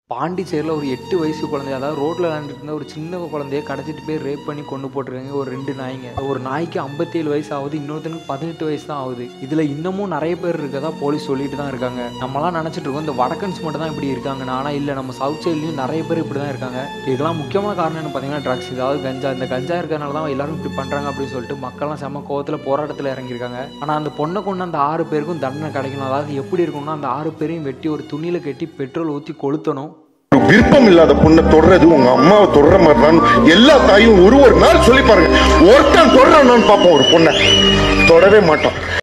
பாண்டிச்சேரியில் ஒரு எட்டு வயசு குழந்தை அதாவது ரோட்டில் விளாண்டுட்டு இருந்த ஒரு சின்ன குழந்தைய கடத்திட்டு போய் ரேப் பண்ணி கொண்டு போட்டிருக்காங்க ஒரு ரெண்டு நாய்ங்க ஒரு நாய்க்கு ஐம்பத்தேழு வயசு ஆகுது இன்னொருத்தனுக்கு பதினெட்டு வயசு தான் ஆகுது இதில் இன்னமும் நிறைய பேர் இருக்கதா போலீஸ் சொல்லிட்டு தான் இருக்காங்க நம்மலாம் நினச்சிட்டு இருக்கோம் இந்த வடக்கன்ஸ் மட்டும் தான் இப்படி இருக்காங்க ஆனால் இல்லை நம்ம சவுத் சைட்லேயும் நிறைய பேர் இப்படி தான் இருக்காங்க இதுக்கெல்லாம் முக்கியமான காரணம் என்ன பார்த்தீங்கன்னா ட்ரக்ஸ் அதாவது கஞ்சா இந்த கஞ்சா இருக்கிறனால தான் எல்லாரும் இப்படி பண்ணுறாங்க அப்படின்னு சொல்லிட்டு மக்கள்லாம் செம்ம கோவத்தில் போராட்டத்தில் இறங்கியிருக்காங்க ஆனால் அந்த பொண்ணை கொண்டு அந்த ஆறு பேருக்கும் தண்டனை கிடைக்கணும் அதாவது எப்படி இருக்கும்னா அந்த ஆறு பேரையும் வெட்டி ஒரு துணியில் கட்டி பெட்ரோல் ஊற்றி கொளுத்தணும் ஒரு விருப்பம் இல்லாத பொண்ணை தொடர்றது உங்க அம்மாவை தொடர மாதிரி தான் எல்லா தாயும் ஒரு ஒரு நாள் சொல்லி பாருங்க ஒருத்தன் தொடறான்னு பார்ப்போம் ஒரு பொண்ணை தொடவே மாட்டான்